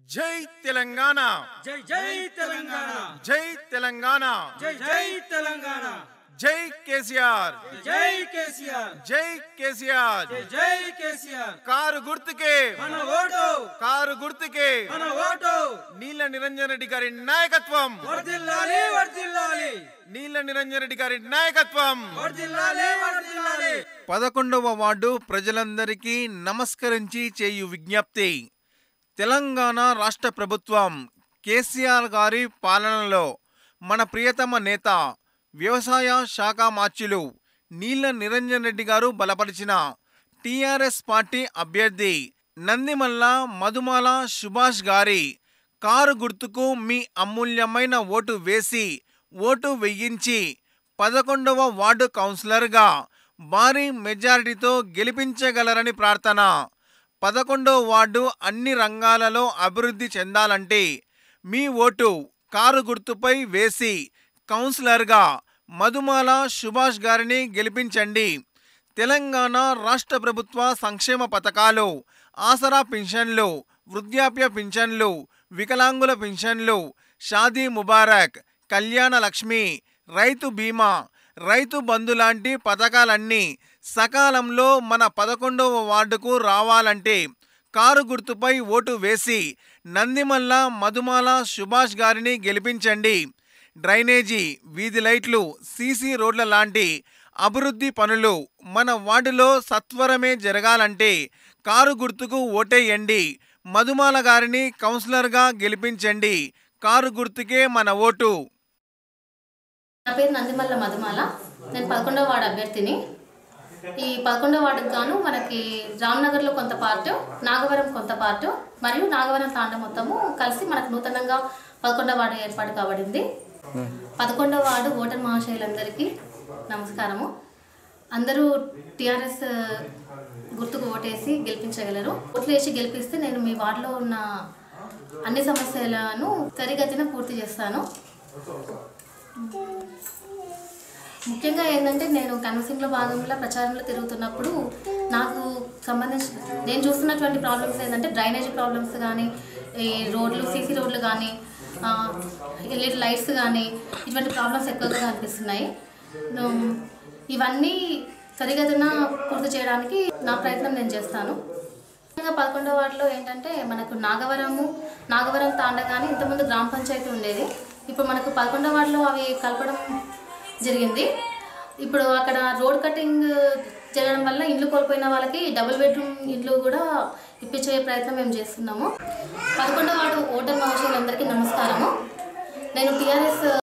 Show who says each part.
Speaker 1: జై తెలంగాణ
Speaker 2: జై జై తెలంగాణ
Speaker 1: జై తెలంగాణ
Speaker 2: జై జై తెలంగాణ
Speaker 1: జై కేసీఆర్
Speaker 2: జై కేసీఆర్
Speaker 1: జై కేసీఆర్
Speaker 2: జై జై కేసీఆర్
Speaker 1: కారు గుర్తుకే
Speaker 2: మన ఓటు
Speaker 1: కారు గుర్తుకే
Speaker 2: మన ఓటు
Speaker 1: నీల నిరంజన్ రెడ్డి గారి నాయకత్వం
Speaker 2: వర్దిల్లాలి వర్దిల్లాలి
Speaker 1: నీల నిరంజన్ రెడ్డి గారి నాయకత్వం
Speaker 2: వర్దిల్లాలి వర్దిల్లాలి
Speaker 1: పదకొండవ వార్డు ప్రజలందరికీ నమస్కరించి చేయు విజ్ఞప్తి తెలంగాణ రాష్ట్ర ప్రభుత్వం కేసీఆర్ గారి పాలనలో మన ప్రియతమ నేత వ్యవసాయ శాఖ మార్చులు నీళ్ల నిరంజన్ రెడ్డి గారు బలపరిచిన టీఆర్ఎస్ పార్టీ అభ్యర్థి నందిమల్ల మధుమాల సుభాష్ గారి కారు గుర్తుకు మీ అమూల్యమైన ఓటు వేసి ఓటు వెయ్యించి పదకొండవ వార్డు కౌన్సిలర్గా భారీ మెజారిటీతో గెలిపించగలరని ప్రార్థన పదకొండవ వార్డు అన్ని రంగాలలో అభివృద్ధి చెందాలంటే మీ ఓటు కారు గుర్తుపై వేసి కౌన్సిలర్గా మధుమాల సుభాష్ గారిని గెలిపించండి తెలంగాణ రాష్ట్ర ప్రభుత్వ సంక్షేమ పథకాలు ఆసరా పింఛన్లు వృద్ధాప్య పింఛన్లు వికలాంగుల పింఛన్లు షాదీ ముబారక్ కళ్యాణ లక్ష్మి రైతు బీమా రైతు బంధు లాంటి పథకాలన్నీ సకాలంలో మన పదకొండవ వార్డుకు రావాలంటే కారు గుర్తుపై ఓటు వేసి నందిమల్ల మధుమాల సుభాష్ గారిని గెలిపించండి డ్రైనేజీ వీధి లైట్లు సీసీ రోడ్ల లాంటి అభివృద్ధి పనులు మన వార్డులో సత్వరమే జరగాలంటే కారు గుర్తుకు ఓటేయండి మధుమాల గారిని కౌన్సిలర్గా గెలిపించండి కారు గుర్తుకే మన ఓటు
Speaker 3: నా పేరు నందిమల్ల మధుమాల నేను పదకొండవ వార్డు అభ్యర్థిని ఈ పదకొండవ వార్డుకు గాను మనకి రామ్నగర్లో కొంత పార్ట్ నాగవరం కొంత పార్ట్ మరియు నాగవరం తాండ మొత్తము కలిసి మనకు నూతనంగా పదకొండవ వార్డు ఏర్పాటు కాబడింది పదకొండవ వార్డు ఓటర్ మహాశయులందరికీ నమస్కారము అందరూ టీఆర్ఎస్ గుర్తుకు ఓటేసి గెలిపించగలరు ఓట్లు వేసి గెలిపిస్తే నేను మీ వార్డులో ఉన్న అన్ని సమస్యలను త్వరిగతిన పూర్తి చేస్తాను ముఖ్యంగా ఏంటంటే నేను కన్వసింగ్లో భాగంలో ప్రచారంలో తిరుగుతున్నప్పుడు నాకు సంబంధించి నేను చూస్తున్నటువంటి ప్రాబ్లమ్స్ ఏంటంటే డ్రైనేజ్ ప్రాబ్లమ్స్ కానీ ఈ రోడ్లు సీసీ రోడ్లు కానీ ఎల్ఈడి లైట్స్ కానీ ఇటువంటి ప్రాబ్లమ్స్ ఎక్కువగా కనిపిస్తున్నాయి ఉమ్, ఇవన్నీ సరిగతిన పూర్తి చేయడానికి నా ప్రయత్నం నేను చేస్తాను ముఖ్యంగా పదకొండవ వార్డులో ఏంటంటే మనకు నాగవరము నాగవరం తాండ కానీ ఇంతకుముందు గ్రామ పంచాయతీ ఉండేది ఇప్పుడు మనకు పదకొండవ వార్డులో అవి కలపడం జరిగింది ఇప్పుడు అక్కడ రోడ్ కటింగ్ జరగడం వల్ల ఇండ్లు కోల్పోయిన వాళ్ళకి డబుల్ బెడ్రూమ్ ఇండ్లు కూడా ఇప్పించే ప్రయత్నం మేము చేస్తున్నాము పదకొండవ వార్డు ఓటర్ మహర్షులందరికీ నమస్కారము నేను టీఆర్ఎస్